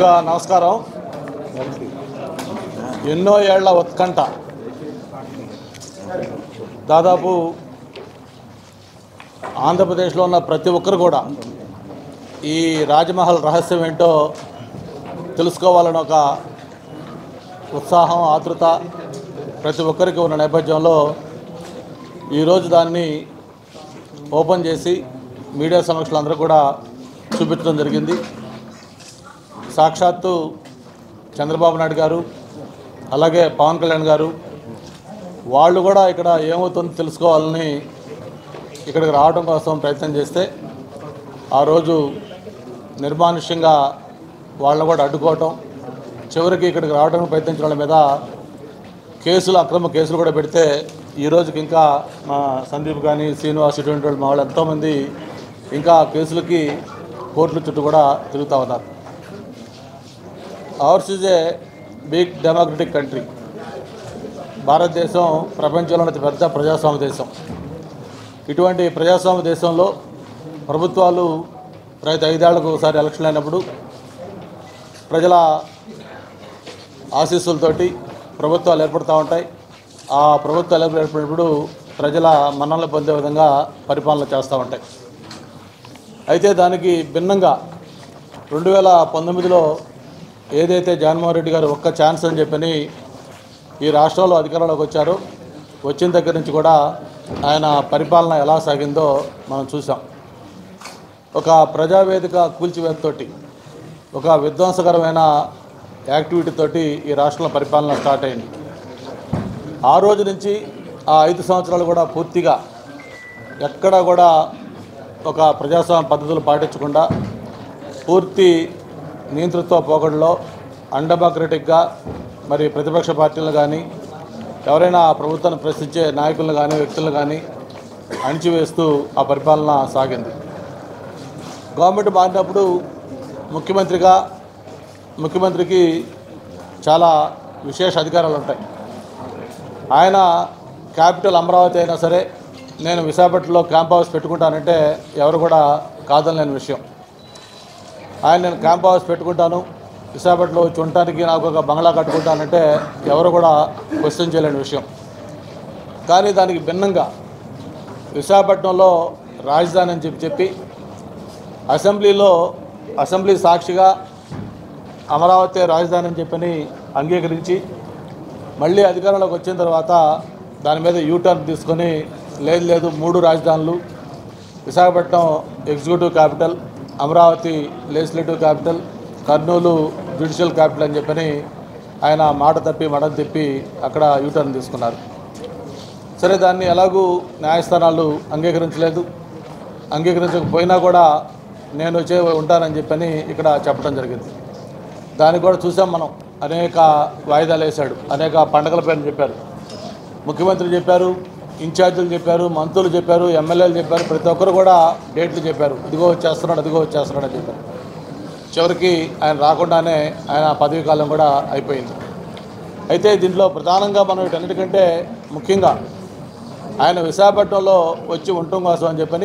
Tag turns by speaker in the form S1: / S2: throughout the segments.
S1: నమస్కారం ఎన్నో ఏళ్ల ఉత్కంఠ దాదాపు ఆంధ్రప్రదేశ్లో ఉన్న ప్రతి ఒక్కరు కూడా ఈ రాజమహల్ రహస్యం ఏంటో తెలుసుకోవాలని ఒక ఉత్సాహం ఆతృత ప్రతి ఒక్కరికి ఉన్న నేపథ్యంలో ఈరోజు దాన్ని ఓపెన్ చేసి మీడియా సమక్షంలో అందరూ కూడా చూపించడం జరిగింది సాక్షాత్తు చంద్రబాబు నాయుడు గారు అలాగే పవన్ కళ్యాణ్ గారు వాళ్ళు కూడా ఇక్కడ ఏమవుతుందో తెలుసుకోవాలని ఇక్కడికి రావడం కోసం ప్రయత్నం చేస్తే ఆ రోజు నిర్మానుష్యంగా వాళ్ళని కూడా అడ్డుకోవటం చివరికి ఇక్కడికి రావడానికి ప్రయత్నించిన వాళ్ళ మీద కేసులు అక్రమ కేసులు కూడా పెడితే ఈ రోజుకి ఇంకా మా సందీప్ కానీ శ్రీనివాస్ ఇటువంటి వాళ్ళు మా వాళ్ళు ఎంతోమంది ఇంకా కేసులకి కోర్టుల చుట్టూ కూడా తిరుగుతూ ఉన్నారు ours is a big democratic country Bharatadesam ప్రపంచంలోని అతి పెద్ద ప్రజాస్వామ్య దేశం ఇటువంటి ప్రజాస్వామ్య దేశంలో ప్రభుత్వాలు ప్రతి ఐదేళ్లకు ఒకసారి ఎలక్షన్ అయినప్పుడు ప్రజల ఆశీస్సులతోటి ప్రభుత్వాలు ఏర్పడుతూ ఉంటాయి ఆ ప్రభుత్వాలు ఏర్పడినప్పుడు ప్రజల మన్ననలు పొందే విధంగా పరిపాలన చేస్తూ ఉంటాయి అయితే దానికి భిన్నంగా రెండు వేల పంతొమ్మిదిలో ఏదైతే జగన్మోహన్ రెడ్డి గారు ఒక్క ఛాన్స్ అని చెప్పని ఈ రాష్ట్రంలో అధికారంలోకి వచ్చారో వచ్చిన దగ్గర నుంచి కూడా ఆయన పరిపాలన ఎలా సాగిందో మనం చూసాం ఒక ప్రజావేదిక కూల్చివేతతోటి ఒక విధ్వంసకరమైన యాక్టివిటీ తోటి ఈ రాష్ట్రంలో పరిపాలన స్టార్ట్ అయింది ఆ రోజు నుంచి ఆ ఐదు సంవత్సరాలు కూడా పూర్తిగా ఎక్కడ కూడా ఒక ప్రజాస్వామ్య పద్ధతులు పాటించకుండా పూర్తి నియంతృత్వ పోకడలో అండమోక్రటిక్గా మరి ప్రతిపక్ష పార్టీలను కానీ ఎవరైనా ఆ ప్రభుత్వాన్ని ప్రశ్నించే నాయకులను కానీ వ్యక్తులను కానీ అణిచివేస్తూ ఆ పరిపాలన సాగింది గవర్నమెంట్ మారినప్పుడు ముఖ్యమంత్రిగా ముఖ్యమంత్రికి చాలా విశేష అధికారాలు ఉంటాయి ఆయన క్యాపిటల్ అమరావతి అయినా సరే నేను విశాఖపట్నంలో క్యాంప్ హౌస్ పెట్టుకుంటానంటే ఎవరు కూడా కాదనలేని విషయం ఆయన నేను క్యాంప్ హౌస్ పెట్టుకుంటాను విశాఖపట్నంలో వచ్చి ఉండటానికి నాకు ఒక బంగ్లా కట్టుకుంటానంటే ఎవరు కూడా క్వశ్చన్ చేయలేని విషయం కానీ దానికి భిన్నంగా విశాఖపట్నంలో రాజధాని అని చెప్పి చెప్పి అసెంబ్లీలో అసెంబ్లీ సాక్షిగా అమరావతి రాజధాని అని చెప్పని అంగీకరించి మళ్ళీ అధికారంలోకి వచ్చిన తర్వాత దాని మీద యూటర్న్ తీసుకొని లేదు లేదు మూడు రాజధానులు Visakhapatnam executive capital Amaravati legislative capital Kurnool judicial capital అని చెప్పని ఆయన మాట తప్పి మడం తిప్పి అక్కడ యూటర్న్ తీసుకున్నారు సరే దాన్ని ఎలాగూ న్యాయస్థానాలు అంగీకరించలేదు అంగీకరించకపోయినా కూడా నేను వచ్చే ఉంటానని చెప్పని ఇక్కడ చెప్పడం జరిగింది దాన్ని కూడా చూసాం మనం అనేక వాయిదాలు వేశాడు అనేక పండగల పేర్లు చెప్పారు ముఖ్యమంత్రి చెప్పారు ఇన్ఛార్జీలు చెప్పారు మంత్రులు చెప్పారు ఎమ్మెల్యేలు చెప్పారు ప్రతి ఒక్కరు కూడా డేట్లు చెప్పారు ఇదిగో వచ్చేస్తున్నాడు అదిగో వచ్చేస్తున్నాడు అని చెప్పారు చివరికి ఆయన రాకుండానే ఆయన పదవీ కాలం కూడా అయిపోయింది అయితే దీంట్లో ప్రధానంగా మనం వీటన్నిటికంటే ముఖ్యంగా ఆయన విశాఖపట్నంలో వచ్చి ఉండటం కోసం అని చెప్పని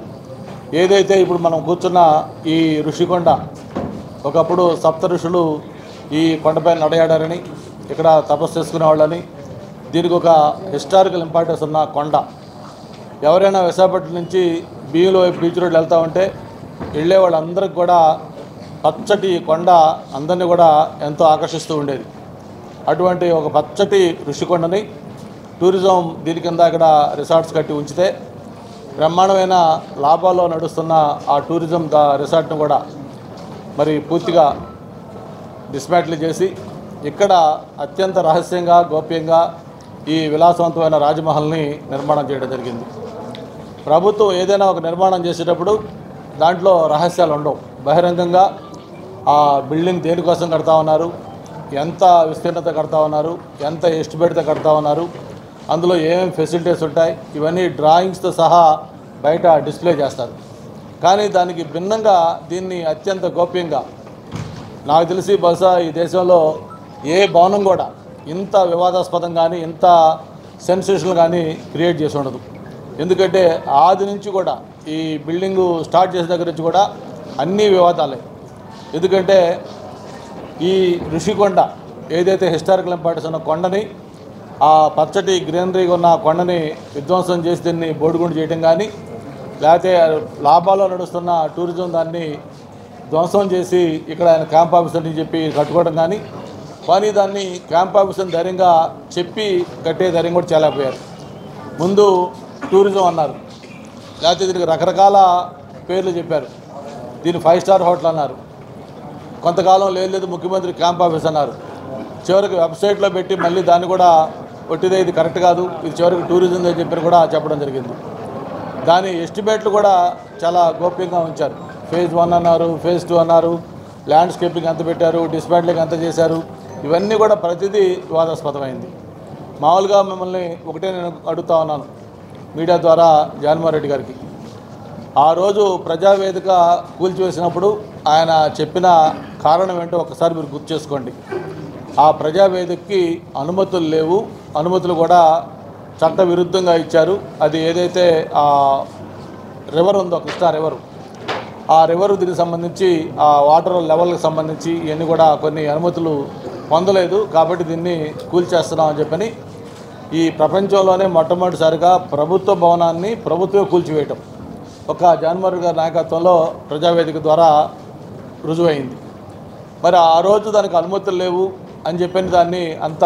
S1: ఏదైతే ఇప్పుడు మనం కూర్చున్న ఈ ఋషికొండ ఒకప్పుడు సప్త ఋషులు ఈ కొండపైన నడయాడారని ఇక్కడ తపస్సు చేసుకునే వాళ్ళని దీనికి ఒక హిస్టారికల్ ఇంపార్టెన్స్ ఉన్న కొండ ఎవరైనా విశాఖపట్నం నుంచి బీయులో వైపు బీచ్ రోడ్లు వెళ్తూ ఉంటే వెళ్ళే వాళ్ళందరికి కూడా పచ్చటి కొండ అందరినీ కూడా ఎంతో ఆకర్షిస్తూ ఉండేది అటువంటి ఒక పచ్చటి ఋషికొండని టూరిజం దీని కింద ఇక్కడ రిసార్ట్స్ కట్టి ఉంచితే బ్రహ్మాండమైన లాభాల్లో నడుస్తున్న ఆ టూరిజం దా రిసార్ట్ను కూడా మరి పూర్తిగా డిస్మాంటిల్ చేసి ఇక్కడ అత్యంత రహస్యంగా గోప్యంగా ఈ విలాసవంతమైన రాజమహల్ని నిర్మాణం చేయడం జరిగింది ప్రభుత్వం ఏదైనా ఒక నిర్మాణం చేసేటప్పుడు దాంట్లో రహస్యాలు ఉండవు బహిరంగంగా ఆ బిల్డింగ్ దేనికోసం కడతా ఉన్నారు ఎంత విస్తీర్ణత కడతా ఉన్నారు ఎంత ఎస్టిమేట్తో కడతా ఉన్నారు అందులో ఏమేమి ఫెసిలిటీస్ ఉంటాయి ఇవన్నీ డ్రాయింగ్స్తో సహా బయట డిస్ప్లే చేస్తారు కానీ దానికి భిన్నంగా దీన్ని అత్యంత గోప్యంగా నాకు తెలిసి బహుశా ఈ దేశంలో ఏ భవనం కూడా ఇంత వివాదాస్పదం కానీ ఇంత సెన్సేషన్ కానీ క్రియేట్ చేసి ఉండదు ఎందుకంటే ఆది నుంచి కూడా ఈ బిల్డింగు స్టార్ట్ చేసిన దగ్గర నుంచి కూడా అన్ని వివాదాలే ఎందుకంటే ఈ ఋషికొండ ఏదైతే హిస్టారికల్ ఇంపార్టెన్స్ ఉన్న కొండని ఆ పచ్చటి గ్రీనరీగా ఉన్న కొండని విధ్వంసం చేసి దీన్ని బోడిగుండు చేయడం కానీ లేకపోతే లాభాల్లో నడుస్తున్న టూరిజం దాన్ని ధ్వంసం చేసి ఇక్కడ ఆయన క్యాంప్ ఆఫీసర్ అని చెప్పి కట్టుకోవడం కానీ కానీ దాన్ని క్యాంప్ ఆఫీసర్ని ధైర్యంగా చెప్పి కట్టే ధైర్యం కూడా చేయలేకపోయారు ముందు టూరిజం అన్నారు లేకపోతే దీనికి రకరకాల పేర్లు చెప్పారు దీన్ని ఫైవ్ స్టార్ హోటల్ అన్నారు కొంతకాలం లేదు లేదు ముఖ్యమంత్రి క్యాంప్ ఆఫీస్ అన్నారు చివరికి వెబ్సైట్లో పెట్టి మళ్ళీ దాన్ని కూడా ఒట్టిదే ఇది కరెక్ట్ కాదు ఇది చివరికి టూరిజం అని చెప్పి కూడా చెప్పడం జరిగింది దాని ఎస్టిమేట్లు కూడా చాలా గోప్యంగా ఉంచారు ఫేజ్ వన్ అన్నారు ఫేజ్ టూ అన్నారు ల్యాండ్స్కేపింగ్ ఎంత పెట్టారు డిస్మాంట్లింగ్ ఎంత చేశారు ఇవన్నీ కూడా ప్రతిదీ వివాదాస్పదమైంది మామూలుగా మిమ్మల్ని ఒకటే నేను అడుగుతా ఉన్నాను మీడియా ద్వారా జగన్మోహన్ రెడ్డి గారికి ఆ రోజు ప్రజావేదిక కూల్చివేసినప్పుడు ఆయన చెప్పిన కారణం ఏంటో ఒకసారి మీరు గుర్తు చేసుకోండి ఆ ప్రజావేదికకి అనుమతులు లేవు అనుమతులు కూడా చట్ట విరుద్ధంగా ఇచ్చారు అది ఏదైతే ఆ రివర్ ఉందో కృష్ణా రివర్ ఆ రివర్ దీనికి సంబంధించి ఆ వాటర్ లెవెల్కి సంబంధించి ఇవన్నీ కూడా కొన్ని అనుమతులు పొందలేదు కాబట్టి దీన్ని కూల్చేస్తున్నాం అని చెప్పని ఈ ప్రపంచంలోనే మొట్టమొదటిసారిగా ప్రభుత్వ భవనాన్ని ప్రభుత్వమే కూల్చివేయటం ఒక జగన్మోహన్ రెడ్డి గారి నాయకత్వంలో ప్రజావేదిక ద్వారా రుజువైంది మరి ఆ రోజు దానికి అనుమతులు లేవు అని చెప్పిన దాన్ని అంత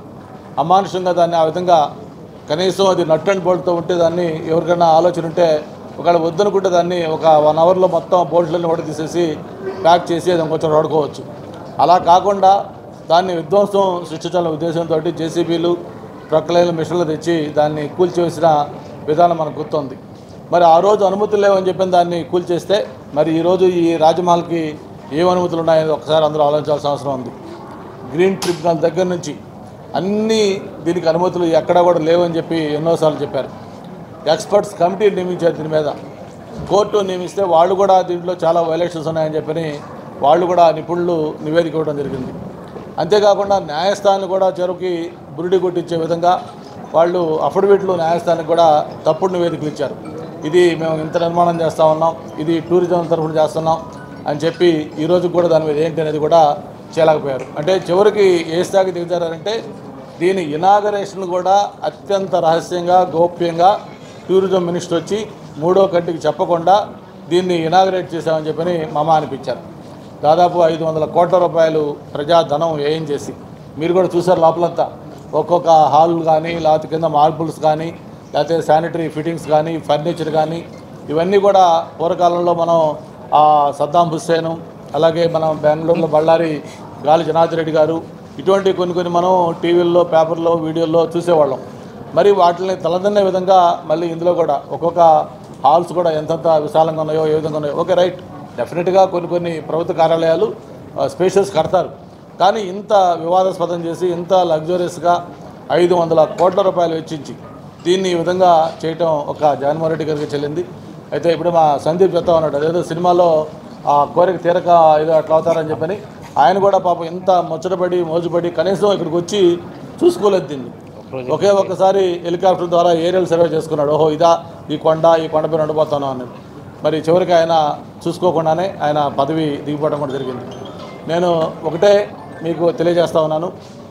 S1: అమానుషంగా దాన్ని ఆ విధంగా కనీసం అది నట్ అండ్ బోల్ట్తో ఉంటే దాన్ని ఎవరికైనా ఆలోచన ఉంటే ఒకవేళ వద్దనుకుంటే దాన్ని ఒక వన్ అవర్లో మొత్తం బోల్ట్లన్నీ కూడా తీసేసి ప్యాక్ చేసి అది కొంచెం వాడుకోవచ్చు అలా కాకుండా దాన్ని విధ్వంసం సృష్టించాలనే ఉద్దేశంతో జేసీబీలు ప్రొక్లైన్లు మిషన్లు తెచ్చి దాన్ని కూల్చివేసిన విధానం మనకు గుర్తుంది మరి ఆ రోజు అనుమతులు లేవని చెప్పిన దాన్ని కూల్చేస్తే మరి ఈరోజు ఈ రాజమహల్కి ఏం అనుమతులు ఉన్నాయని ఒకసారి అందరూ ఆలోచించాల్సిన అవసరం ఉంది గ్రీన్ ట్రిబ్యునల్ దగ్గర నుంచి అన్ని దీనికి అనుమతులు ఎక్కడా కూడా లేవని చెప్పి ఎన్నోసార్లు చెప్పారు ఎక్స్పర్ట్స్ కమిటీ నియమించారు దీని మీద కోర్టు నియమిస్తే వాళ్ళు కూడా దీంట్లో చాలా వైలేషన్స్ ఉన్నాయని చెప్పని వాళ్ళు కూడా నిపుణులు నివేదిక ఇవ్వడం జరిగింది అంతేకాకుండా న్యాయస్థానం కూడా చెరువుకి బురిడి కొట్టించే విధంగా వాళ్ళు అఫిడవిట్లు న్యాయస్థానానికి కూడా తప్పుడు నివేదికలు ఇచ్చారు ఇది మేము ఇంత నిర్మాణం చేస్తూ ఉన్నాం ఇది టూరిజం తరఫున చేస్తున్నాం అని చెప్పి ఈరోజు కూడా దాని మీద ఏంటి అనేది కూడా చేయలేకపోయారు అంటే చివరికి ఏ స్థాయికి దిగుతారంటే దీని ఇనాగరేషన్ కూడా అత్యంత రహస్యంగా గోప్యంగా టూరిజం మినిస్టర్ వచ్చి మూడో కంటికి చెప్పకుండా దీన్ని ఇనాగరేట్ చేశామని చెప్పని మమ అనిపించారు దాదాపు ఐదు వందల కోట్ల రూపాయలు ప్రజాధనం వ్యయం చేసి మీరు కూడా చూసారు లోపలంతా ఒక్కొక్క హాల్ కానీ లేకపోతే కింద మార్బుల్స్ కానీ లేకపోతే శానిటరీ ఫిట్టింగ్స్ కానీ ఫర్నిచర్ కానీ ఇవన్నీ కూడా పూర్వకాలంలో మనం ఆ సద్దాం హుస్సేను అలాగే మనం బెంగళూరులో బళ్ళారి గాలి జనార్దన్ రెడ్డి గారు ఇటువంటి కొన్ని కొన్ని మనం టీవీల్లో పేపర్లో వీడియోల్లో చూసేవాళ్ళం మరి వాటిని తలదన్నే విధంగా మళ్ళీ ఇందులో కూడా ఒక్కొక్క హాల్స్ కూడా ఎంతెంత విశాలంగా ఉన్నాయో ఏ విధంగా ఉన్నాయో ఓకే రైట్ డెఫినెట్గా కొన్ని కొన్ని ప్రభుత్వ కార్యాలయాలు స్పేషియస్ కడతారు కానీ ఇంత వివాదాస్పదం చేసి ఇంత లగ్జరియస్గా ఐదు వందల కోట్ల రూపాయలు వెచ్చించి దీన్ని ఈ విధంగా చేయటం ఒక జగన్మోహన్ రెడ్డి గారికి చెల్లింది అయితే ఇప్పుడు మా సందీప్ చెప్తా ఉన్నాడు అదేదో సినిమాలో ఆ కోరిక తీరక ఏదో అట్లా అవుతారని చెప్పని ఆయన కూడా పాపం ఇంత ముచ్చటపడి మోజుపడి కనీసం ఇక్కడికి వచ్చి చూసుకోలేదు దీన్ని ఒకే ఒక్కసారి హెలికాప్టర్ ద్వారా ఏరియల్ సర్వే చేసుకున్నాడు ఓహో ఇదా ఈ కొండ ఈ కొండపైన ఉండబోతాను అని మరి చివరికి ఆయన చూసుకోకుండానే ఆయన పదవి దిగిపోవడం కూడా జరిగింది నేను ఒకటే మీకు తెలియజేస్తా ఉన్నాను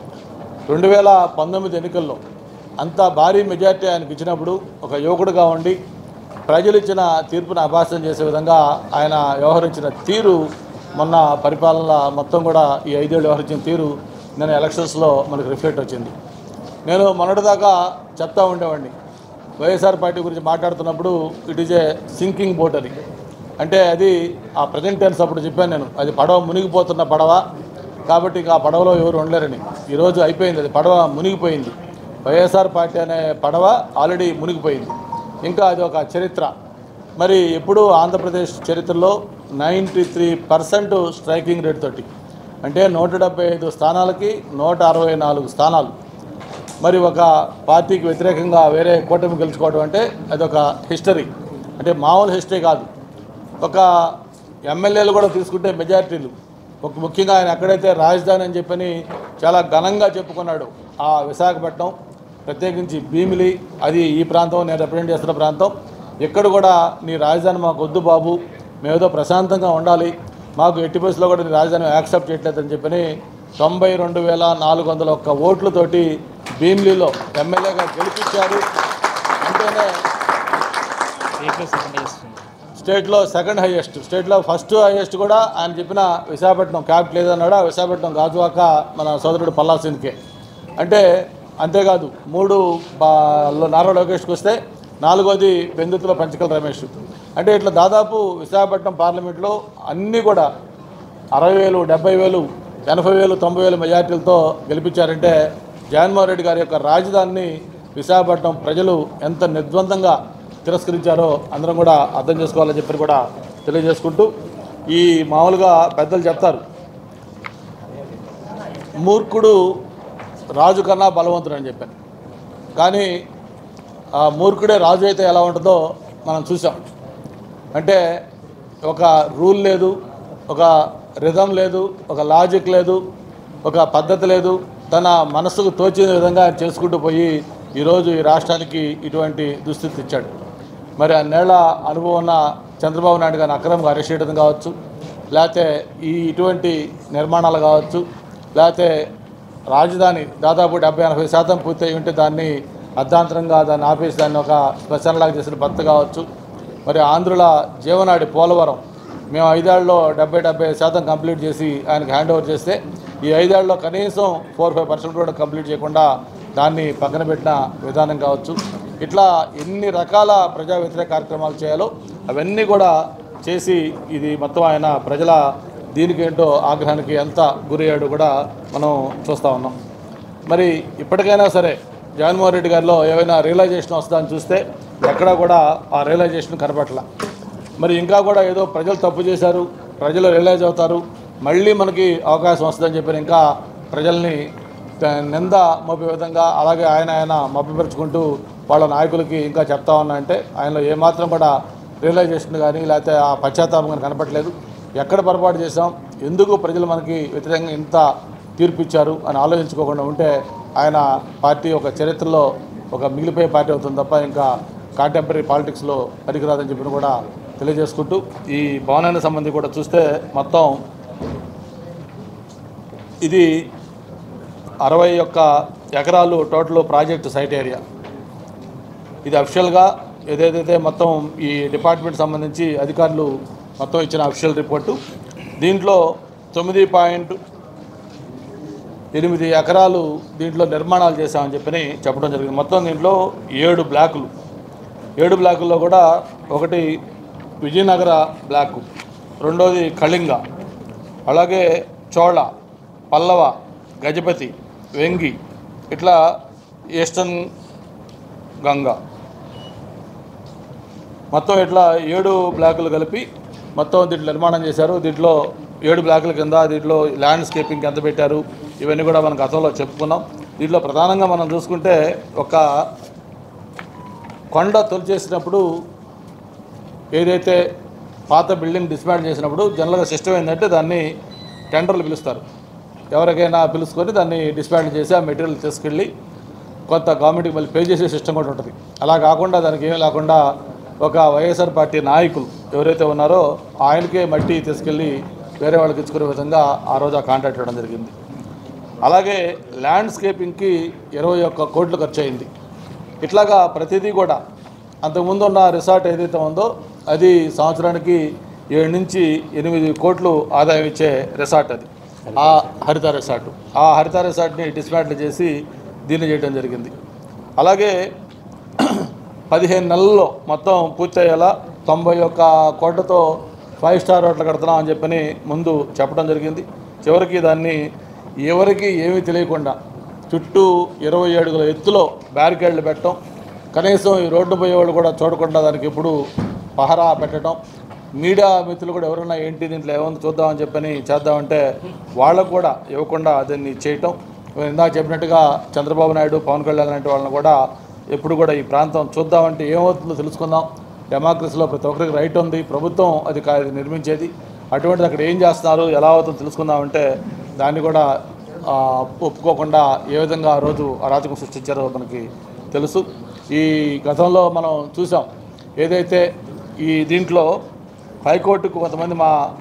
S1: రెండు వేల పంతొమ్మిది ఎన్నికల్లో అంత భారీ మెజార్టీ ఆయనకి ఇచ్చినప్పుడు ఒక యువకుడుగా ఉండి ప్రజలు ఇచ్చిన తీర్పును అభాసం చేసే విధంగా ఆయన వ్యవహరించిన తీరు మొన్న పరిపాలన మొత్తం కూడా ఈ ఐదేళ్ళు వ్యవహరించిన తీరు నేను ఎలక్షన్స్లో మనకు రిఫ్లెక్ట్ వచ్చింది నేను మొన్నటిదాకా చెప్తా ఉండేవాడిని వైఎస్ఆర్ పార్టీ గురించి మాట్లాడుతున్నప్పుడు it is a sinking boat అని అంటే అది ఆ ప్రజెంట్ టెన్స్ అప్పుడు చెప్పాను నేను అది పడవ మునిగిపోతున్న పడవ కాబట్టి ఇక ఆ పడవలో ఎవరు ఉండలేరని ఈరోజు అయిపోయింది అది పడవ మునిగిపోయింది వైఎస్ఆర్ పార్టీ అనే పడవ ఆల్రెడీ మునిగిపోయింది ఇంకా అది ఒక చరిత్ర మరి ఎప్పుడు ఆంధ్రప్రదేశ్ చరిత్రలో ninety three percent striking rate తోటి అంటే నూట డెబ్బై ఐదు స్థానాలకి నూట అరవై నాలుగు స్థానాలు మరి ఒక పార్టీకి వ్యతిరేకంగా వేరే కూటమి గెలుచుకోవడం అంటే అదొక హిస్టరీ అంటే మామూలు హిస్టరీ కాదు ఒక ఎమ్మెల్యేలు కూడా తీసుకుంటే మెజారిటీలు ఒక ముఖ్యంగా ఆయన ఎక్కడైతే రాజధాని అని చెప్పని చాలా ఘనంగా చెప్పుకున్నాడు ఆ విశాఖపట్నం ప్రత్యేకించి భీమిలి అది ఈ ప్రాంతం నేను రిప్రజెంట్ చేస్తున్న ప్రాంతం ఎక్కడ కూడా నీ రాజధాని మాకు వద్దు బాబు మేమేదో ప్రశాంతంగా ఉండాలి మాకు ఎట్టి పరిస్థితుల్లో కూడా నీ రాజధాని యాక్సెప్ట్ చేయట్లేదని చెప్పని తొంభై రెండు వేల నాలుగు వందల ఒక్క ఓట్లతోటి భీమ్లీలో ఎమ్మెల్యేగా గెలిపించారు అంటేనే
S2: స్టేట్లో సెకండ్ చేస్తుంది
S1: స్టేట్లో సెకండ్ హైయెస్ట్ స్టేట్లో ఫస్ట్ హైయెస్ట్ కూడా ఆయన చెప్పిన విశాఖపట్నం క్యాపిటల్ ఏదన్నాడు ఆ విశాఖపట్నం గాజువాక మన సోదరుడు పల్లాసింగ్కే అంటే అంతేకాదు మూడు బా- లో నారా లోకేష్కి వస్తే నాలుగోది బెందుతుల పంచకల రమేష్ అంటే ఇట్లా దాదాపు విశాఖపట్నం పార్లమెంట్లో అన్నీ కూడా అరవై వేలు డెబ్బై వేలు ఎనభై వేలు తొంభై వేలు మెజార్టీలతో గెలిపించారంటే జగన్మోహన్ రెడ్డి గారి యొక్క రాజధానిని విశాఖపట్నం ప్రజలు ఎంత నిర్ద్వందంగా తిరస్కరించారో అందరం కూడా అర్థం చేసుకోవాలని చెప్పి కూడా తెలియజేసుకుంటూ ఈ మామూలుగా పెద్దలు చెప్తారు మూర్ఖుడు రాజు కన్నా బలవంతుడు అని చెప్పారు కానీ ఆ మూర్ఖుడే రాజు అయితే ఎలా ఉంటుందో మనం చూసాం అంటే ఒక రూల్ లేదు ఒక రిధం లేదు ఒక లాజిక్ లేదు ఒక పద్ధతి లేదు తన మనసుకు తోచిన విధంగా ఆయన చేసుకుంటూ పోయి ఈరోజు ఈ రాష్ట్రానికి ఇటువంటి దుస్థితి ఇచ్చాడు మరి అన్నేళ్ల అనుభవం ఉన్న చంద్రబాబు నాయుడు గారిని అక్రమంగా అరెస్ట్ చేయడం కావచ్చు లేకపోతే ఈ ఇటువంటి నిర్మాణాలు కావచ్చు లేకపోతే రాజధాని దాదాపు డెబ్బై ఎనభై శాతం పూర్తయి ఉంటే దాన్ని అర్ధాంతరంగా దాన్ని ఆపేసి దాన్ని ఒక శ్మశాన లాగా చేసిన భర్త కావచ్చు మరి ఆంధ్రుల జీవనాడి పోలవరం మేము ఐదేళ్లలో డెబ్బై డెబ్బై శాతం కంప్లీట్ చేసి ఆయనకి హ్యాండ్ ఓవర్ చేస్తే ఈ ఐదేళ్లలో కనీసం ఫోర్ ఫైవ్ పర్సెంట్ కూడా కంప్లీట్ చేయకుండా దాన్ని పక్కన పెట్టిన విధానం కావచ్చు ఇట్లా ఎన్ని రకాల ప్రజా వ్యతిరేక కార్యక్రమాలు చేయాలో అవన్నీ కూడా చేసి ఇది మొత్తం ఆయన ప్రజల దీనికి ఏంటో ఆగ్రహానికి ఎంత గురయ్యాడో కూడా మనం చూస్తూ ఉన్నాం మరి ఇప్పటికైనా సరే జగన్మోహన్ రెడ్డి గారిలో ఏమైనా రియలైజేషన్ వస్తుందని చూస్తే ఎక్కడా కూడా ఆ రియలైజేషన్ కనపట్ల మరి ఇంకా కూడా ఏదో ప్రజలు తప్పు చేశారు ప్రజలు రియలైజ్ అవుతారు మళ్ళీ మనకి అవకాశం వస్తుందని చెప్పి ఇంకా ప్రజల్ని త- నింద మోపే విధంగా అలాగే ఆయన ఆయన మభ్యపరుచుకుంటూ వాళ్ళ నాయకులకి ఇంకా చెప్తా ఉన్నా అంటే ఆయనలో ఏమాత్రం కూడా రియలైజేషన్ కానీ లేకపోతే ఆ పశ్చాత్తాపం కానీ కనపట్లేదు ఎక్కడ పొరపాటు చేసాం ఎందుకు ప్రజలు మనకి వ్యతిరేకంగా ఇంత తీర్పు ఇచ్చారు అని ఆలోచించుకోకుండా ఉంటే ఆయన పార్టీ ఒక చరిత్రలో ఒక మిగిలిపోయే పార్టీ అవుతుంది తప్ప ఇంకా కాంటెంపరీ పాలిటిక్స్లో పనికిరాదని చెప్పి కూడా తెలియజేసుకుంటూ ఈ భవనానికి సంబంధించి కూడా చూస్తే మొత్తం ఇది అరవై ఒక్క ఎకరాలు టోటల్ ప్రాజెక్ట్ సైట్ ఏరియా ఇది అఫిషియల్గా ఏదైతే మొత్తం ఈ డిపార్ట్మెంట్ సంబంధించి అధికారులు మొత్తం ఇచ్చిన అఫిషియల్ రిపోర్టు దీంట్లో తొమ్మిది పాయింట్ ఎనిమిది ఎకరాలు దీంట్లో నిర్మాణాలు చేశామని చెప్పని చెప్పడం జరిగింది మొత్తం దీంట్లో ఏడు బ్లాకులు ఏడు బ్లాకుల్లో కూడా ఒకటి విజయనగర బ్లాకు రెండోది కళింగ అలాగే చోళ పల్లవ గజపతి వెంగి ఇట్లా ఈస్టర్న్ గంగ మొత్తం ఇట్లా ఏడు బ్లాకులు కలిపి మొత్తం దీంట్లో నిర్మాణం చేశారు దీంట్లో ఏడు బ్లాకుల కింద దీంట్లో ల్యాండ్స్కేపింగ్ ఎంత పెట్టారు ఇవన్నీ కూడా మనం గతంలో చెప్పుకున్నాం దీంట్లో ప్రధానంగా మనం చూసుకుంటే ఒక కొండ తొలిచేసినప్పుడు ఏదైతే పాత బిల్డింగ్ డిస్మాండ్ చేసినప్పుడు జనరల్గా సిస్టమ్ ఏంటంటే దాన్ని టెండర్లు పిలుస్తారు ఎవరికైనా పిలుచుకొని దాన్ని డిస్మాండ్ చేసి ఆ మెటీరియల్ తీసుకెళ్ళి కొంత గవర్నమెంట్కి మళ్ళీ పే చేసే సిస్టమ్ కూడా ఉంటుంది అలా కాకుండా దానికి ఏమీ లేకుండా ఒక వైఎస్ఆర్ పార్టీ నాయకులు ఎవరైతే ఉన్నారో ఆయనకే మట్టి తీసుకెళ్ళి వేరే వాళ్ళకి ఇచ్చుకునే విధంగా ఆ రోజు ఆ కాంట్రాక్ట్ ఇవ్వడం జరిగింది అలాగే ల్యాండ్స్కేపింగ్కి ఇరవై ఒక్క కోట్లు ఖర్చు అయింది ఇట్లాగా ప్రతిదీ కూడా అంతకుముందు ఉన్న రిసార్ట్ ఏదైతే ఉందో అది సంవత్సరానికి ఏడు నుంచి ఎనిమిది కోట్లు ఆదాయం ఇచ్చే రిసార్ట్ అది ఆ హరిత రిసార్ట్ ఆ హరిత రిసార్ట్ని డిస్మాంటిల్ చేసి దీన్ని చేయడం జరిగింది అలాగే పదిహేను నెలల్లో మొత్తం పూర్తయ్యేలా తొంభై ఒక్క కోట్లతో ఫైవ్ స్టార్ హోటల్ కడుతున్నాం అని చెప్పని ముందు చెప్పడం జరిగింది చివరికి దాన్ని ఎవరికి ఏమీ తెలియకుండా చుట్టూ ఇరవై అడుగుల ఎత్తులో బ్యారికేడ్లు పెట్టడం కనీసం ఈ రోడ్డు పోయేవాళ్ళు కూడా చూడకుండా దానికి ఎప్పుడు పహరా పెట్టడం మీడియా మిత్రులు కూడా ఎవరైనా ఏంటి దీంట్లో ఏముంది చూద్దామని చెప్పని చేద్దామంటే వాళ్ళకు కూడా ఇవ్వకుండా దీన్ని చేయటం ఇందాక చెప్పినట్టుగా చంద్రబాబు నాయుడు పవన్ కళ్యాణ్ లాంటి వాళ్ళని కూడా ఎప్పుడు కూడా ఈ ప్రాంతం చూద్దామంటే ఏమవుతుందో తెలుసుకుందాం డెమోక్రసీలో ప్రతి ఒక్కరికి రైట్ ఉంది ప్రభుత్వం అది కా- అది నిర్మించేది అటువంటిది అక్కడ ఏం చేస్తున్నారు ఎలా అవుతుందో తెలుసుకుందామంటే దాన్ని కూడా ఆ, ఒప్పుకోకుండా ఏ విధంగా ఆ రోజు అరాచకం సృష్టించారో మనకి తెలుసు ఈ గతంలో మనం చూసాం ఏదైతే ఈ దీంట్లో హైకోర్టుకు కొంతమంది మా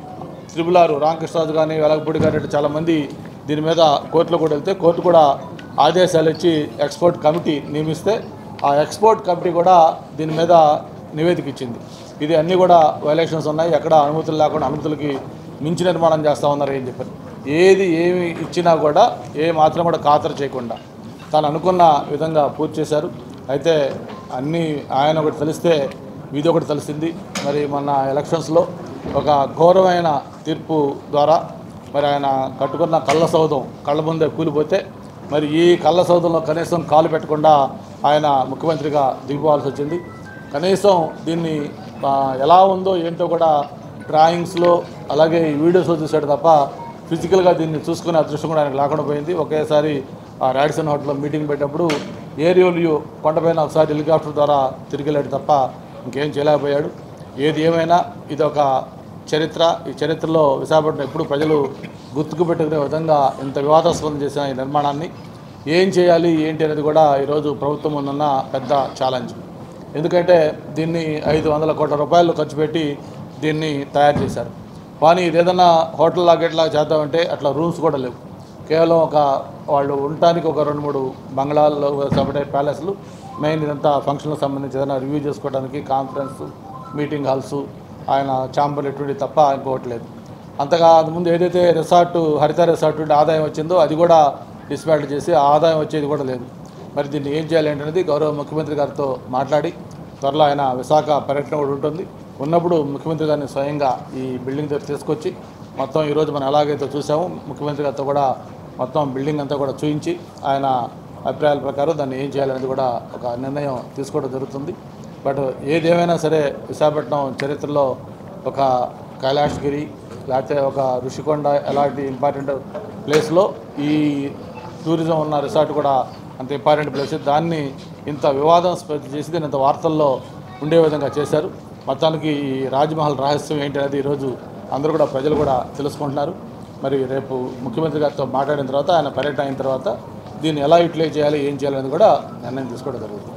S1: త్రిబుల్ ఆరు రామకృష్ణరాజు కానీ వెలగపూడి కానీ ఇట్లా చాలామంది దీని మీద కోర్టులో కూడా వెళ్తే కోర్టు కూడా ఆదేశాలు ఇచ్చి ఎక్స్పోర్ట్ కమిటీ నియమిస్తే ఆ ఎక్స్పోర్ట్ కమిటీ కూడా దీని మీద నివేదిక ఇచ్చింది ఇది అన్నీ కూడా వైలేషన్స్ ఉన్నాయి ఎక్కడ అనుమతులు లేకుండా అనుమతులకి మించి నిర్మాణం చేస్తూ ఉన్నారు ఏం చెప్పారు ఏది ఏమి ఇచ్చినా కూడా ఏ మాత్రం కూడా ఖాతరు చేయకుండా తాను అనుకున్న విధంగా పూర్తి చేశారు అయితే అన్నీ ఆయన ఒకటి తెలిస్తే ఇది ఒకటి తెలిసింది మరి మొన్న ఎలక్షన్స్లో ఒక ఘోరమైన తీర్పు ద్వారా మరి ఆయన కట్టుకున్న కళ్ళ సౌధం కళ్ళ ముందే కూలిపోతే మరి ఈ కళ్ళ సౌధంలో కనీసం కాలు పెట్టకుండా ఆయన ముఖ్యమంత్రిగా దిగిపోవాల్సి వచ్చింది కనీసం దీన్ని ఆ, ఎలా ఉందో ఏంటో కూడా డ్రాయింగ్స్లో అలాగే ఈ వీడియోస్లో చూశాడు తప్ప ఫిజికల్గా దీన్ని చూసుకునే అదృష్టం కూడా ఆయనకు లేకుండా పోయింది ఒకేసారి ఆ రాడిసన్ హోటల్లో మీటింగ్ పెట్టినప్పుడు ఏరియల్ వ్యూ కొండపైన ఒకసారి హెలికాప్టర్ ద్వారా తిరిగి వెళ్ళాడు తప్ప ఇంకేం చేయలేకపోయాడు ఏది ఏమైనా ఇది ఒక చరిత్ర ఈ చరిత్రలో విశాఖపట్నం ఎప్పుడు ప్రజలు గుర్తుకు పెట్టుకునే విధంగా ఇంత వివాదాస్పదం చేసిన ఈ నిర్మాణాన్ని ఏం చేయాలి ఏంటి అనేది కూడా ఈరోజు ప్రభుత్వం ముందున్న పెద్ద ఛాలెంజ్ ఎందుకంటే దీన్ని ఐదు వందల కోట్ల రూపాయలు ఖర్చు పెట్టి దీన్ని తయారు చేశారు కానీ ఇది ఏదైనా హోటల్ లాగా ఎట్లా చేద్దామంటే అట్లా రూమ్స్ కూడా లేవు కేవలం ఒక వాళ్ళు ఉండటానికి ఒక రెండు మూడు బంగ్లాల్లో సపరేట్ ప్యాలెస్లు మెయిన్ ఇదంతా ఫంక్షన్లకు సంబంధించి ఏదైనా రివ్యూ చేసుకోవడానికి కాన్ఫరెన్స్ మీటింగ్ హాల్స్ ఆయన ఛాంబర్లు ఎటువంటి తప్ప ఇంకోటి లేదు అంతగా ముందు ఏదైతే రిసార్ట్ హరిత రిసార్ట్ నుండి ఆదాయం వచ్చిందో అది కూడా డిస్మాంటిల్ చేసి ఆ ఆదాయం వచ్చేది కూడా లేదు మరి దీన్ని ఏం చేయాలి అనేది గౌరవ ముఖ్యమంత్రి గారితో మాట్లాడి త్వరలో ఆయన విశాఖ పర్యటన కూడా ఉంటుంది ఉన్నప్పుడు ముఖ్యమంత్రి గారిని స్వయంగా ఈ బిల్డింగ్ దగ్గర తీసుకొచ్చి మొత్తం ఈరోజు మనం ఎలాగైతే చూసామో ముఖ్యమంత్రి గారితో కూడా మొత్తం బిల్డింగ్ అంతా కూడా చూయించి ఆయన అభిప్రాయాల ప్రకారం దాన్ని ఏం చేయాలనేది కూడా ఒక నిర్ణయం తీసుకోవడం జరుగుతుంది బట్ ఏదేమైనా సరే విశాఖపట్నం చరిత్రలో ఒక కైలాసగిరి లేకపోతే ఒక ఋషికొండ ఎలాంటి ఇంపార్టెంట్ ప్లేస్లో ఈ టూరిజం ఉన్న రిసార్ట్ కూడా అంత ఇంపార్టెంట్ ప్లేస్ దాన్ని ఇంత వివాదాస్పద చేసి దీన్ని ఇంత వార్తల్లో ఉండే విధంగా చేశారు మొత్తానికి ఈ రాజ్మహల్ రహస్యం ఏంటి అనేది ఈరోజు అందరూ కూడా ప్రజలు కూడా తెలుసుకుంటున్నారు మరి రేపు ముఖ్యమంత్రి గారితో మాట్లాడిన తర్వాత ఆయన పర్యటన అయిన తర్వాత దీన్ని ఎలా యూటిలైజ్ చేయాలి ఏం చేయాలనేది కూడా నిర్ణయం తీసుకోవడం జరుగుతుంది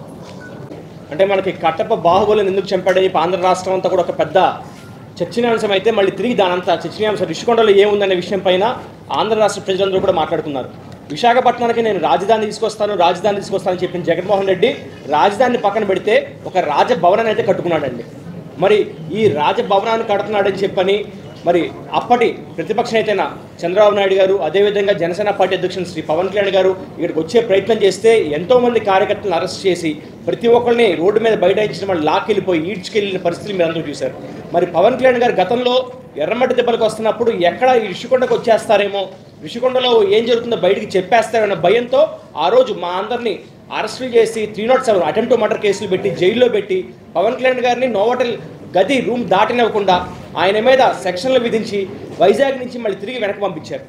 S3: అంటే మనకి కట్టప్ప బాహుబలిని ఎందుకు చంపాడని చెప్పి ఆంధ్ర రాష్ట్రం అంతా కూడా ఒక పెద్ద చర్చనీయాంశం అయితే మళ్ళీ తిరిగి దానంతా చర్చనీయాంశం రిషికొండలో ఏముందనే విషయం పైన ఆంధ్ర రాష్ట్ర ప్రజలందరూ కూడా మాట్లాడుకున్నారు విశాఖపట్నానికి నేను రాజధాని తీసుకొస్తాను రాజధాని తీసుకొస్తానని చెప్పిన జగన్మోహన్ రెడ్డి రాజధానిని పక్కన పెడితే ఒక రాజభవనాన్ని అయితే కట్టుకున్నాడండి మరి ఈ రాజభవనాన్ని కడుతున్నాడని చెప్పని మరి అప్పటి ప్రతిపక్ష నేతైన చంద్రబాబు నాయుడు గారు అదేవిధంగా జనసేన పార్టీ అధ్యక్షులు శ్రీ పవన్ కళ్యాణ్ గారు ఇక్కడికి వచ్చే ప్రయత్నం చేస్తే ఎంతోమంది కార్యకర్తలను అరెస్ట్ చేసి ప్రతి ఒక్కరిని రోడ్డు మీద బైఠాయించిన వాళ్ళు లాక్కెళ్ళిపోయి ఈడ్చుకెళ్ళిన పరిస్థితి మీరు అందరూ చూశారు మరి పవన్ కళ్యాణ్ గారు గతంలో ఎర్రమట్టి దెబ్బలకు వస్తున్నప్పుడు ఎక్కడ ఈ ఋషికొండకు వచ్చేస్తారేమో ఋషికొండలో ఏం జరుగుతుందో బయటికి చెప్పేస్తారన్న భయంతో ఆ రోజు మా అందరినీ అరెస్టులు చేసి three naught seven attempt murder కేసులు పెట్టి జైల్లో పెట్టి పవన్ కళ్యాణ్ గారిని నోవటల్ గది రూమ్ దాటినివ్వకుండా ఆయన మీద సెక్షన్లు విధించి వైజాగ్ నుంచి మళ్ళీ తిరిగి వెనక్కి పంపించారు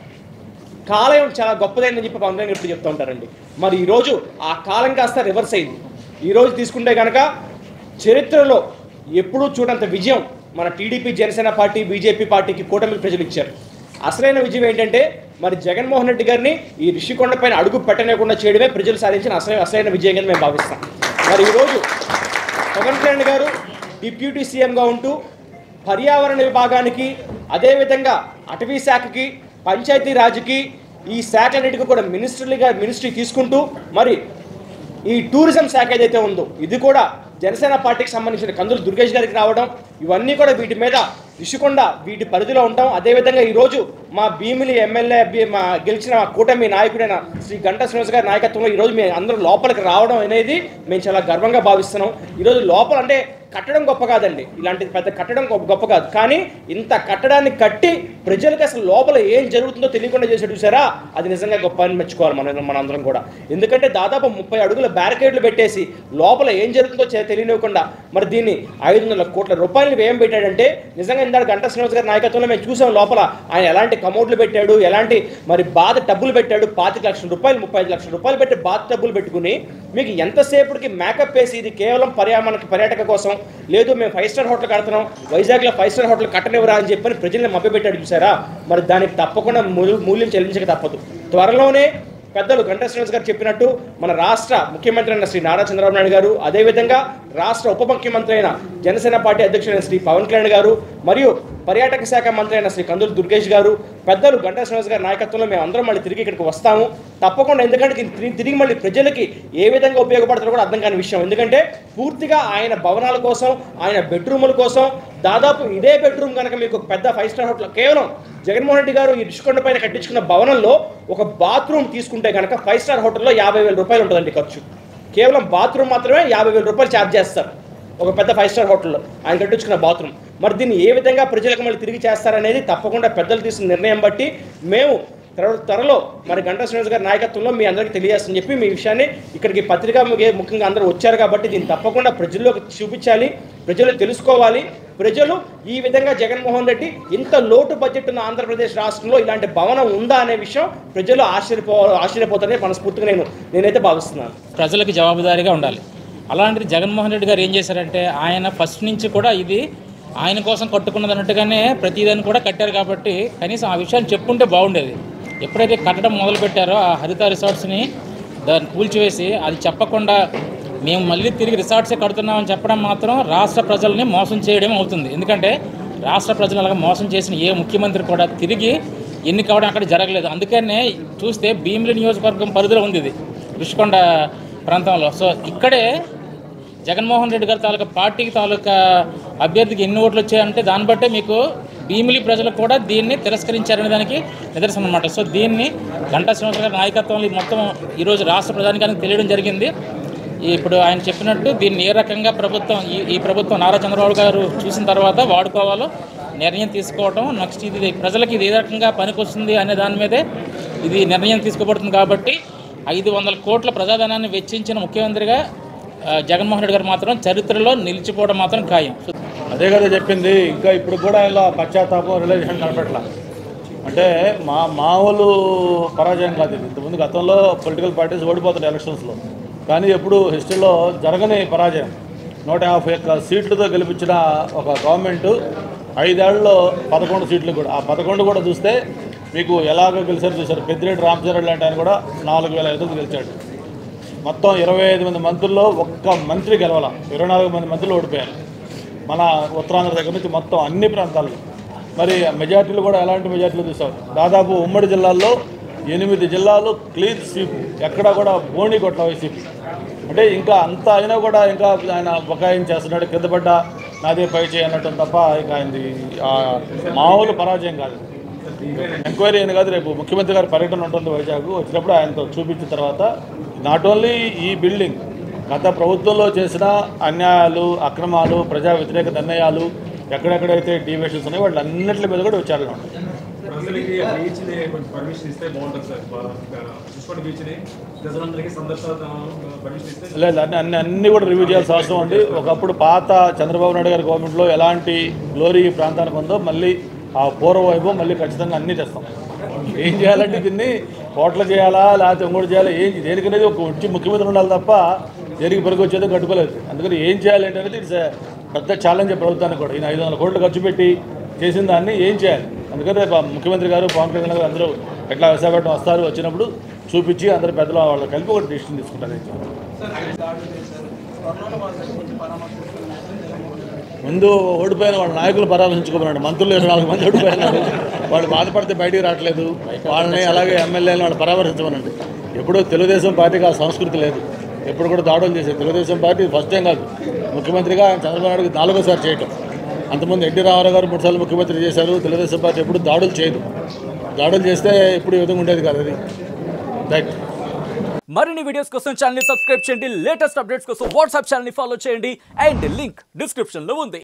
S3: కాలం చాలా గొప్పదైందని చెప్పి పవన్ కళ్యాణ్ ఎప్పుడు చెప్తూ ఉంటారండి మరి ఈరోజు ఆ కాలం కాస్త రివర్స్ అయింది ఈరోజు తీసుకుంటే కనుక చరిత్రలో ఎప్పుడూ చూడంత విజయం మన టీడీపీ జనసేన పార్టీ బీజేపీ పార్టీకి కూటమి ప్రజలు ఇచ్చారు అసలైన విజయం ఏంటంటే మరి జగన్మోహన్ రెడ్డి గారిని ఈ రిషికొండ పైన అడుగు పెట్టనివ్వకుండా చేయడమే ప్రజలు సాధించిన అసలైన అసలైన విజయం కింద మేము భావిస్తాం మరి ఈరోజు పవన్ కళ్యాణ్ గారు డిప్యూటీ సీఎంగా ఉంటూ పర్యావరణ విభాగానికి అదేవిధంగా అటవీ శాఖకి పంచాయతీ రాజ్కి ఈ శాఖలన్నిటికీ కూడా మినిస్టర్లుగా మినిస్ట్రీ తీసుకుంటూ మరి ఈ టూరిజం శాఖ ఏదైతే ఉందో ఇది కూడా జనసేన పార్టీకి సంబంధించిన కందులు దుర్గేష్ గారికి రావడం ఇవన్నీ కూడా వీటి మీద ఇసుకొండ వీటి పరిధిలో ఉంటాం అదేవిధంగా ఈరోజు మా భీమిలి ఎమ్మెల్యే అభ్య- మా గెలిచిన మా కూటమి నాయకుడైన శ్రీ గంటా శ్రీనివాస్ గారి నాయకత్వంలో ఈరోజు మేము అందరూ లోపలికి రావడం అనేది మేము చాలా గర్వంగా భావిస్తున్నాం ఈరోజు లోపల అంటే కట్టడం గొప్ప కాదండి ఇలాంటి పెద్ద కట్టడం గొప్ప గొప్ప కాదు కానీ ఇంత కట్టడాన్ని కట్టి ప్రజలకు అసలు లోపల ఏం జరుగుతుందో తెలియకుండా చేసి చూసారా అది నిజంగా గొప్ప అని మెచ్చుకోవాలి మనం మనందరం కూడా ఎందుకంటే దాదాపు ముప్పై అడుగుల బ్యారికేడ్లు పెట్టేసి లోపల ఏం జరుగుతుందో చే- తెలియనివ్వకుండా మరి దీన్ని ఐదు వందల కోట్ల రూపాయలు వ్యయం పెట్టాడంటే నిజంగా ఇందాక గంటా శ్రీనివాస్ గారి నాయకత్వంలో మేము చూసాం లోపల ఆయన ఎలాంటి కమోడ్లు పెట్టాడు ఎలాంటి మరి బాధ డబ్బులు పెట్టాడు పాతిక లక్షల రూపాయలు ముప్పై ఐదు లక్షల రూపాయలు పెట్టి బాధ డబ్బులు పెట్టుకుని మీకు ఎంతసేపటికి మేకప్ వేసి ఇది కేవలం పర్యావరణకి పర్యాటక కోసం లేదు మేము ఫైవ్ స్టార్ హోటల్ కడుతున్నాం వైజాగ్లో ఫైవ్ స్టార్ హోటల్ కట్టనివ్వరా అని చెప్పని ప్రజల్ని మభ్యపెట్టాడు చూసారా మరి దానికి తప్పకుండా మూల్యం మూల్యం చెల్లించక తప్పదు త్వరలోనే పెద్దలు గంటా శ్రీనివాస్ గారు చెప్పినట్టు మన రాష్ట్ర ముఖ్యమంత్రి అయిన శ్రీ నారా చంద్రబాబు నాయుడు గారు అదేవిధంగా రాష్ట్ర ఉప ముఖ్యమంత్రి అయిన జనసేన పార్టీ అధ్యక్షుడైన శ్రీ పవన్ కళ్యాణ్ గారు మరియు పర్యాటక శాఖ మంత్రి అయిన శ్రీ కందులు దుర్గేష్ గారు పెద్దలు గంటా శ్రీనివాస్ గారి నాయకత్వంలో మేము అందరం మళ్ళీ తిరిగి ఇక్కడికి వస్తాము తప్పకుండా ఎందుకంటే ఇది తిరిగి- తిరిగి మళ్ళీ ప్రజలకి ఏ విధంగా ఉపయోగపడుతుందో కూడా అర్థం కాని విషయం ఎందుకంటే పూర్తిగా ఆయన భవనాల కోసం ఆయన బెడ్రూముల కోసం దాదాపు ఇదే బెడ్రూమ్ కనుక మీకు ఒక పెద్ద ఫైవ్ స్టార్ హోటల్ కేవలం జగన్మోహన్ రెడ్డి గారు ఈ రిషికొండ పైన కట్టించుకున్న భవనంలో ఒక బాత్రూమ్ తీసుకుంటే కనుక ఫైవ్ స్టార్ హోటల్లో యాభై వేల రూపాయలు ఉంటుందండి ఖర్చు కేవలం బాత్రూమ్ మాత్రమే యాభై వేల రూపాయలు ఛార్జ్ చేస్తారు ఒక పెద్ద ఫైవ్ స్టార్ హోటల్లో ఆయన కట్టించుకున్న బాత్రూమ్ మరి దీన్ని ఏ విధంగా ప్రజలకు మళ్ళీ తిరిగి చేస్తారనేది తప్పకుండా పెద్దలు తీసుకున్న నిర్ణయం బట్టి మేము త్వర త్వరలో మరి గంటా శ్రీనివాస్ గారి నాయకత్వంలో మీ అందరికీ తెలియజేస్తని చెప్పి మీ విషయాన్ని ఇక్కడికి పత్రికా ముఖ్య- ముఖ్యంగా అందరూ వచ్చారు కాబట్టి దీన్ని తప్పకుండా ప్రజల్లోకి చూపించాలి ప్రజలు తెలుసుకోవాలి ప్రజలు ఈ విధంగా జగన్మోహన్ రెడ్డి ఇంత లోటు బడ్జెట్ ఉన్న ఆంధ్రప్రదేశ్ రాష్ట్రంలో ఇలాంటి భవనం ఉందా అనే విషయం ప్రజలు ఆశ్చర్యపో ఆశ్చర్యపోతారని మనస్ఫూర్తిగా నేను నేనైతే భావిస్తున్నాను
S2: ప్రజలకు జవాబుదారీగా ఉండాలి అలాంటిది జగన్మోహన్ రెడ్డి గారు ఏం చేశారంటే ఆయన ఫస్ట్ నుంచి కూడా ఇది ఆయన కోసం కట్టుకున్నది అన్నట్టుగానే ప్రతిదాన్ని కూడా కట్టారు కాబట్టి కనీసం ఆ విషయాన్ని చెప్పుంటే బాగుండేది ఎప్పుడైతే కట్టడం మొదలు పెట్టారో ఆ హరిత రిసార్ట్స్ని దాన్ని కూల్చివేసి అది చెప్పకుండా మేము మళ్ళీ తిరిగి రిసార్ట్సే కడుతున్నామని చెప్పడం మాత్రం రాష్ట్ర ప్రజల్ని మోసం చేయడం అవుతుంది ఎందుకంటే రాష్ట్ర ప్రజలు అలాగా మోసం చేసిన ఏ ముఖ్యమంత్రి కూడా తిరిగి ఎన్ని కావడం అక్కడ జరగలేదు అందుకనే చూస్తే భీమిలి నియోజకవర్గం పరిధిలో ఉంది ఇది రుషికొండ ప్రాంతంలో సో ఇక్కడే జగన్మోహన్ రెడ్డి గారి తాలూకా పార్టీకి తాలూకా అభ్యర్థికి ఎన్ని ఓట్లు వచ్చాయంటే దాన్ని బట్టే మీకు భీమిలి ప్రజలు కూడా దీన్ని తిరస్కరించారనే దానికి నిదర్శనం అనమాట సో దీన్ని గంటా శ్రీనివాస గారి నాయకత్వంలో ఇది మొత్తం ఈరోజు రాష్ట్ర ప్రధానికానికి తెలియడం జరిగింది ఇప్పుడు ఆయన చెప్పినట్టు దీన్ని ఏ రకంగా ప్రభుత్వం ఈ ఈ ప్రభుత్వం నారా చంద్రబాబు గారు చూసిన తర్వాత వాడుకోవాలో నిర్ణయం తీసుకోవడం నెక్స్ట్ ఇది ప్రజలకి ఇది ఏ రకంగా పనికొస్తుంది అనే దాని మీదే ఇది నిర్ణయం తీసుకోబడుతుంది కాబట్టి ఐదు వందల కోట్ల ప్రజాధనాన్ని వెచ్చించిన ముఖ్యమంత్రిగా ఆ, జగన్మోహన్ రెడ్డి గారు మాత్రం చరిత్రలో నిలిచిపోవడం మాత్రం ఖాయం సో
S1: అదే కదా చెప్పింది ఇంకా ఇప్పుడు కూడా ఇలా పశ్చాత్తాపం రిలేషన్ కనపెట్ల అంటే మా మామూలు పరాజయం కాదు ఇది ఇంతకుముందు గతంలో పొలిటికల్ పార్టీస్ ఓడిపోతున్నాయి ఎలక్షన్స్లో కానీ ఎప్పుడు హిస్టరీలో జరగని పరాజయం నూట యాభై ఒక్క సీట్లతో గెలిపించిన ఒక గవర్నమెంట్ ఐదేళ్లలో పదకొండు సీట్లు కూడా ఆ పదకొండు కూడా చూస్తే మీకు ఎలాగో గెలిచారు చూశారు పెద్దిరెడ్డి రామచంద్ర లాంటి ఆయన కూడా నాలుగు వేల ఐదు గెలిచాడు మొత్తం ఇరవై ఐదు మంది మంత్రుల్లో ఒక్క మంత్రి గెలవాల ఇరవై నాలుగు మంది మంత్రులు ఓడిపోయారు మన ఉత్తరాంధ్ర దగ్గర నుంచి మొత్తం అన్ని ప్రాంతాల్లో మరి మెజార్టీలు కూడా ఎలాంటి మెజార్టీలు చూసాం దాదాపు ఉమ్మడి జిల్లాల్లో ఎనిమిది జిల్లాలు క్లీన్ స్వీప్ ఎక్కడా కూడా బోణి కొట్ల వైసీపీ అంటే ఇంకా అంత అయినా కూడా ఇంకా ఆయన బకాయం చేస్తున్నాడు కింద పడ్డ నాదే పై చేయి అనటం తప్ప ఇక ఆయనది ఆ మామూలు పరాజయం కాదు ఎంక్వైరీ అయిన కాదు రేపు ముఖ్యమంత్రి గారి పర్యటన ఉంటుంది వైజాగ్ వచ్చినప్పుడు ఆయనతో చూపించిన తర్వాత నాట్ ఓన్లీ ఈ బిల్డింగ్ గత ప్రభుత్వంలో చేసిన అన్యాయాలు అక్రమాలు ప్రజా వ్యతిరేక నిర్ణయాలు ఎక్కడెక్కడైతే డీవియేషన్స్ ఉన్నాయో వాళ్ళ అన్నింటి మీద కూడా విచారణ ఉంటుంది
S4: ప్రజలకి బీచ్ ని కొంచెం పర్మిషన్ ఇస్తే బాగుంటుంది సార్ చూసుకోండి బీచ్ ని ప్రజలందరికీ సందర్శన పర్మిషన్ ఇస్తే
S1: లేదు అన్ని అన్ని అన్ని కూడా రివ్యూ చేయాల్సిన అవసరం ఉంది ఒకప్పుడు పాత చంద్రబాబు నాయుడు గారి గవర్నమెంట్లో ఎలాంటి గ్లోరీ ఈ ప్రాంతానికి ఉందో మళ్ళీ ఆ పూర్వ వైభవం మళ్ళీ ఖచ్చితంగా అన్నీ చేస్తాం ఏం చేయాలంటే దీన్ని హోటల్ చేయాలా లేకపోతే ఇంకోటి చేయాలా ఏం దేనికనేది ఒక వచ్చి ముఖ్యమంత్రి ఉండాలి తప్ప దేనికి పనికి వచ్చేదో కట్టుకోలేదు అందుకని ఏం చేయాలి అనేది ఇట్స్ పెద్ద ఛాలెంజ్ ప్రభుత్వానికి కూడా ఈయన ఐదు వందల కోట్లు ఖర్చు పెట్టి చేసిన దాన్ని ఏం చేయాలి అందుకని రేపు ఆ ముఖ్యమంత్రి గారు పవన్ కళ్యాణ్ గారు అందరూ ఎట్లా విశాఖపట్నం వస్తారు వచ్చినప్పుడు చూపించి అందరు పెద్దలు వాళ్ళు కలిపి ఒక డిసిషన్ తీసుకుంటారు ఏం చేయాలి. ముందు ఓడిపోయిన వాళ్ళ నాయకులు పరామర్శించుకోమన్నాడు మంత్రులు ఇరవై నాలుగు మంది ఓడిపోయినారు వాళ్ళు బాధపడితే బయటికి రావట్లేదు వాళ్ళని అలాగే ఎమ్మెల్యేలను వాళ్ళు పరామర్శించమనండి ఎప్పుడూ తెలుగుదేశం పార్టీకి ఆ సంస్కృతి లేదు ఎప్పుడు కూడా దాడులు చేసేది తెలుగుదేశం పార్టీ ఫస్ట్ టైం కాదు ముఖ్యమంత్రిగా ఆయన చంద్రబాబు నాయుడు నాలుగోసారి చేయటం అంతకుముందు ఎన్టీ రామారావు గారు మూడుసార్లు ముఖ్యమంత్రి చేశారు తెలుగుదేశం పార్టీ ఎప్పుడు దాడులు చేయదు దాడులు చేస్తే ఇప్పుడు ఈ విధంగా ఉండేది కాదు అది రైట్
S5: మరిన్ని వీడియోస్ కోసం ఛానల్ సబ్స్క్రైబ్ చేయండి లేటెస్ట్ అప్డేట్స్ కోసం వాట్సాప్ ఛానల్ ఫాలో చేయండి అండ్ లింక్ డిస్క్రిప్షన్ లో ఉంది